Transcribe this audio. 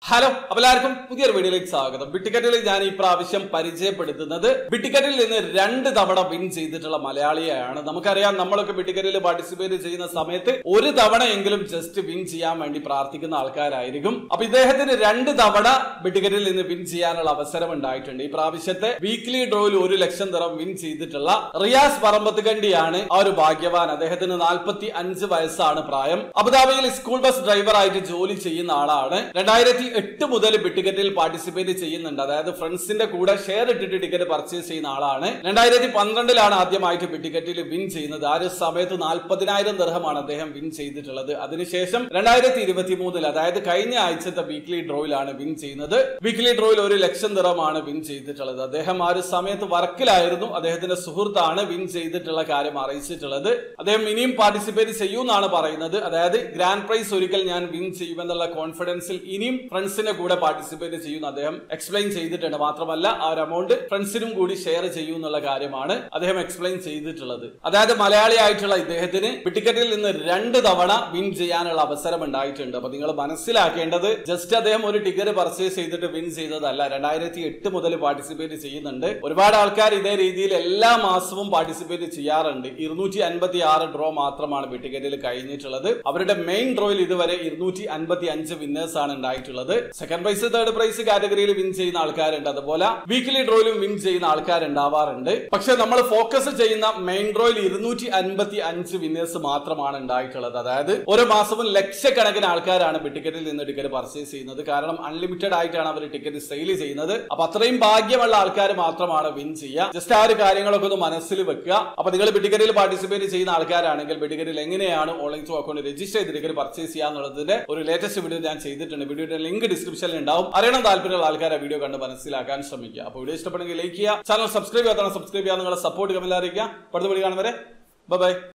hello അപ്പൊ എല്ലാവർക്കും പുതിയൊരു വീഡിയോയിലേക്ക് സ്വാഗതം ബിട്ടിക്കറ്റിൽ ഞാൻ ഈ പ്രാവശ്യം പരിചയപ്പെടുത്തുന്നത് ബിട്ടിക്കറ്റിൽ നിന്ന് രണ്ട് തവണ വിൻ ചെയ്തിട്ടുള്ള മലയാളിയാണ് നമുക്കറിയാം നമ്മളൊക്കെ ബിട്ടിക്കറ്റിൽ പാർട്ടിസിപ്പേറ്റ് ചെയ്യുന്ന സമയത്ത് ഒരു തവണയെങ്കിലും ജസ്റ്റ് വിൻ ചെയ്യാൻ വേണ്ടി പ്രാർത്ഥിക്കുന്ന ആൾക്കാരായിരിക്കും അപ്പൊ ഇദ്ദേഹത്തിന് രണ്ട് തവണ ബിട്ടിക്കറ്റിൽ നിന്ന് വിൻ ചെയ്യാനുള്ള അവസരം ഉണ്ടായിട്ടുണ്ട് ഈ പ്രാവശ്യത്തെ വീക്ക്ലി ഡ്രോയിൽ ഒരു ലക്ഷം തരം വിൻ ചെയ്തിട്ടുള്ള റിയാസ് പറമ്പത്തുകണ്ടിയാണ് ആ ഒരു ഭാഗ്യവാൻ അദ്ദേഹത്തിന് നാൽപ്പത്തി അഞ്ച് വയസ്സാണ് പ്രായം അബുദാബിയിൽ സ്കൂൾ ബസ് ഡ്രൈവറായിട്ട് ജോലി ചെയ്യുന്ന ആളാണ് രണ്ടായിരത്തി എട്ട് മുതൽ ബിട്ടിക്കറ്റിൽ പാർട്ടിസിപ്പേറ്റ് ചെയ്യുന്നുണ്ട് അതായത് ഫ്രണ്ട്സിന്റെ കൂടെ ഷെയർ ഇട്ടിട്ട് ടിക്കറ്റ് പർച്ചേസ് ചെയ്യുന്ന ആളാണ് രണ്ടായിരത്തി പന്ത്രണ്ടിലാണ് ആദ്യമായിട്ട് ബിട്ടിക്കറ്റിൽ വിൻ ചെയ്യുന്നത് ആ ഒരു സമയത്ത് നാൽപ്പതിനായിരം ദർഹമാണ് അദ്ദേഹം വിൻ ചെയ്തിട്ടുള്ളത് അതിനുശേഷം രണ്ടായിരത്തി ഇരുപത്തി മൂന്നിൽ അതായത് കഴിഞ്ഞ ആഴ്ചത്തെ വീക്ക്ലി ഡ്രോയിലാണ് വിൻ ചെയ്യുന്നത് വീക്ക്ലി ഡ്രോയിൽ ഒരു ലക്ഷം ദിറമാണ് വിൻ ചെയ്തിട്ടുള്ളത് അദ്ദേഹം ആ ഒരു സമയത്ത് വർക്കിലായിരുന്നു അദ്ദേഹത്തിന്റെ സുഹൃത്താണ് വിൻ ചെയ്തിട്ടുള്ള കാര്യം അറിയിച്ചിട്ടുള്ളത് അദ്ദേഹം ഇനിയും പാർട്ടിസിപ്പേറ്റ് ചെയ്യുമെന്നാണ് പറയുന്നത് അതായത് ഗ്രാൻഡ് പ്രൈസ് ഒരിക്കൽ ഞാൻ വിൻ ചെയ്യുമെന്നുള്ള കോൺഫിഡൻസിൽ ഇനിയും ഫ്രണ്ട്സിന്റെ കൂടെ പാർട്ടിസിപ്പേറ്റ് ചെയ്യുമെന്ന് അദ്ദേഹം എക്സ്പ്ലെയിൻ ചെയ്തിട്ടുണ്ട് മാത്രമല്ല ആ ഒരു എമൗണ്ട് ഫ്രണ്ട്സിനും കൂടി ഷെയർ ചെയ്യൂ എന്നുള്ള കാര്യമാണ് അദ്ദേഹം എക്സ്പ്ലെയിൻ ചെയ്തിട്ടുള്ളത് അതായത് മലയാളിയായിട്ടുള്ള ഇദ്ദേഹത്തിന് ടിക്കറ്റിൽ നിന്ന് രണ്ട് തവണ വിൻ ചെയ്യാനുള്ള അവസരം ഉണ്ടായിട്ടുണ്ട് അപ്പൊ നിങ്ങൾ മനസ്സിലാക്കേണ്ടത് ജസ്റ്റ് അദ്ദേഹം ഒരു ടിക്കറ്റ് പർച്ചേസ് ചെയ്തിട്ട് വിൻ ചെയ്തതല്ല രണ്ടായിരത്തി എട്ട് മുതൽ പാർട്ടിസിപ്പേറ്റ് ചെയ്യുന്നുണ്ട് ഒരുപാട് ആൾക്കാർ ഇതേ രീതിയിൽ എല്ലാ മാസവും പാർട്ടിസിപ്പേറ്റ് ചെയ്യാറുണ്ട് ഇരുന്നൂറ്റി അൻപത്തി ആറ് ഡ്രോ മാത്രമാണ് ടിക്കറ്റിൽ കഴിഞ്ഞിട്ടുള്ളത് അവരുടെ മെയിൻ ഡ്രോയിൽ ഇതുവരെ ഇരുന്നൂറ്റി അൻപത്തി അഞ്ച് വിന്നേഴ്സ് ആണ് ഉണ്ടായിട്ടുള്ളത് സെക്കൻഡ് പ്രൈസ് തേർഡ് പ്രൈസ് കാറ്റഗറിയിൽ വിൻ ചെയ്യുന്ന ആൾക്കാരുണ്ട് അതുപോലെ വീക്കിലി ഡ്രോയിലും വിൻ ചെയ്യുന്ന ആൾക്കാരുണ്ടാവാറുണ്ട് പക്ഷെ നമ്മൾ ഫോക്കസ് ചെയ്യുന്ന മെയിൻ ഡ്രോയിൽ ഇരുന്നൂറ്റി അൻപത്തി അഞ്ച് വിന്നേഴ്സ് മാത്രമാണ് ഉണ്ടായിട്ടുള്ളത് അതായത് ഓരോ മാസവും ലക്ഷക്കണക്കിന് ആൾക്കാരാണ് ടിക്കറ്റിൽ നിന്ന് ടിക്കറ്റ് പർച്ചേസ് ചെയ്യുന്നത് കാരണം അൺലിമിറ്റഡ് ആയിട്ടാണ് അവർ ടിക്കറ്റ് സെയിൽ ചെയ്യുന്നത് അപ്പൊ അത്രയും ഭാഗ്യമുള്ള ആൾക്കാർ മാത്രമാണ് വിൻ ചെയ്യുക ജസ്റ്റ് ആ ഒരു കാര്യങ്ങളൊക്കെ ഒന്ന് മനസ്സിൽ വെക്കുക അപ്പൊ നിങ്ങൾ ടിക്കറ്റിൽ പാർട്ടിസിപ്പേറ്റ് ചെയ്യുന്ന ആൾക്കാരാണെങ്കിൽ ടിക്കറ്റിൽ എങ്ങനെയാണ് ഓൺലൈൻ ത്രൂ അക്കൗണ്ട് രജിസ്റ്റർ ചെയ്ത് ടിക്കറ്റ് പർച്ചേസ് ചെയ്യാന്നുള്ളതിന്റെ ഒരു ലേറ്റസ്റ്റ് വീഡിയോ ഞാൻ ചെയ്തിട്ടുണ്ട് വീഡിയോയുടെ ലിങ്ക് ഡിസ്ക്രിപ്ഷനിൽ ഉണ്ടാവും അറിയണം താല്പര്യമുള്ള ആൾക്കാരെ വീഡിയോ കണ്ട് മനസ്സിലാക്കാൻ ശ്രമിക്കുക അപ്പോൾ വീഡിയോ ഇഷ്ടപ്പെടുമെങ്കിൽ ലൈക്ക് ചെയ്യുക ചാനൽ സബ്സ്ക്രൈബ് ചെയ്യാത്തതാണ് സബ്സ്ക്രൈബ് ചെയ്യാൻ നിങ്ങളെ സപ്പോർട്ട് കമന്റ് അറിയിക്കുക അടുത്ത വീഡിയോ കാണുവരെ ബൈ